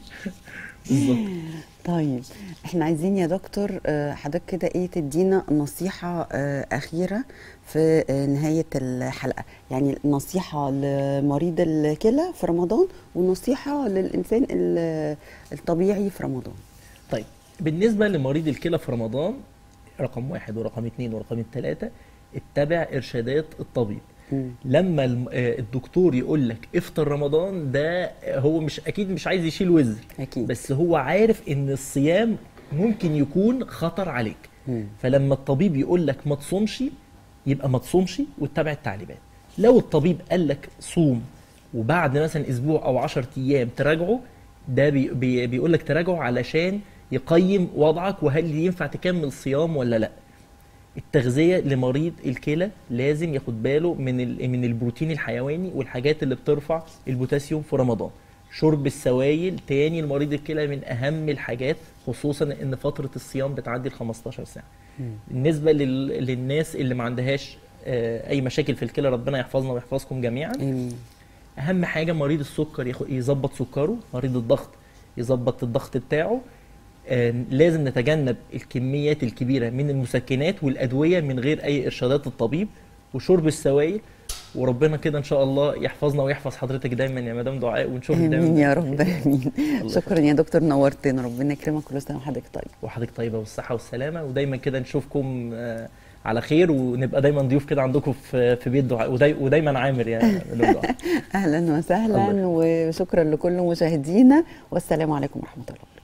بالظبط طيب احنا عايزين يا دكتور آه، حضرتك كده ايه تدينا نصيحة آه، أخيرة في آه، نهاية الحلقة يعني نصيحة لمريض الكلى في رمضان ونصيحة للإنسان ال- الطبيعي في رمضان طيب بالنسبه لمريض الكلى في رمضان رقم واحد ورقم اثنين ورقم ثلاثه اتبع ارشادات الطبيب مم. لما الم- آه، الدكتور يقول لك افطر رمضان ده هو مش اكيد مش عايز يشيل وزر أكيد بس هو عارف ان الصيام ممكن يكون خطر عليك مم. فلما الطبيب يقول لك ما تصومش يبقى ما تصومش واتبع التعليمات لو الطبيب قال لك صوم وبعد مثلا اسبوع او 10 ايام تراجعه ده بي بي بيقول لك تراجعه علشان يقيم وضعك وهل ينفع تكمل صيام ولا لا التغذيه لمريض الكلى لازم ياخد باله من ال- من البروتين الحيواني والحاجات اللي بترفع البوتاسيوم في رمضان شرب السوائل تاني لمريض الكلى من اهم الحاجات خصوصا ان فتره الصيام بتعدي ال 15 ساعه بالنسبه لل... للناس اللي ما عندهاش آه، اي مشاكل في الكلى ربنا يحفظنا ويحفظكم جميعا آمين اهم حاجه مريض السكر ياخد يظبط سكره مريض الضغط يظبط الضغط بتاعه آه، لازم نتجنب الكميات الكبيره من المسكنات والادويه من غير اي ارشادات الطبيب وشرب السوائل وربنا كده ان شاء الله يحفظنا ويحفظ حضرتك دايما يا مدام دعاء ونشوفك دايما آمين يا رب آمين الله شكرا يا دكتور نورتنا ربنا يكرمك كل سنة وحضرتك طيب وحضرتك طيبه والصحه والسلامه ودايما كده نشوفكم آه، على خير ونبقى دايما ضيوف كده عندكم في في بيت دعاء وداي ودايما عامر يا مدام دعاء أهلا وسهلا الله وشكرا لكل مشاهدينا والسلام عليكم ورحمة الله